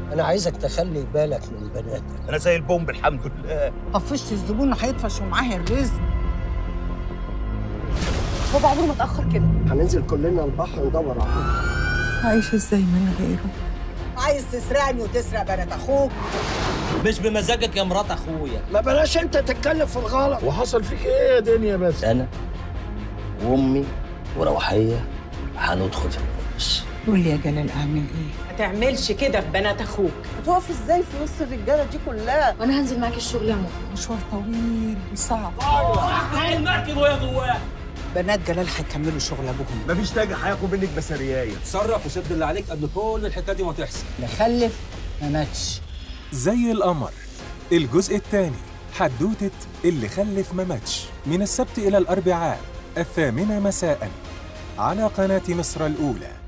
انا عايزك تخلي بالك من بناتك انا زي البومب الحمد لله طفشت الزبون هيطفش ومعاه الرزق بابا عمره ما اتاخر كده هننزل كلنا البحر ندور عليه عايش ازاي من غيره عايز تسرقني وتسرق بنات اخوك مش بمزاجك يا مرات اخويا ما بلاش انت تتكلم في الغلط وحصل فيك ايه يا دنيا بس انا وامي وروحيه هندخل في البوليس قول لي يا جلال اعمل ايه ما تعملش كده في بنات اخوك هتقف ازاي في وسط الرجاله دي كلها وانا هنزل معاك الشغل يا ماما مشوار طويل وصعب المركب وهي جواه بنات جلال هيكملوا شغل ابوهم مفيش تاجر هياخد منك بسريايه تصرف وسد اللي عليك قبل كل الحكايه دي ما تحصل نخلف ما ماتش زي القمر الجزء الثاني حدوتة اللي خلف ما ماتش من السبت إلى الأربعاء الثامنة مساء على قناة مصر الأولى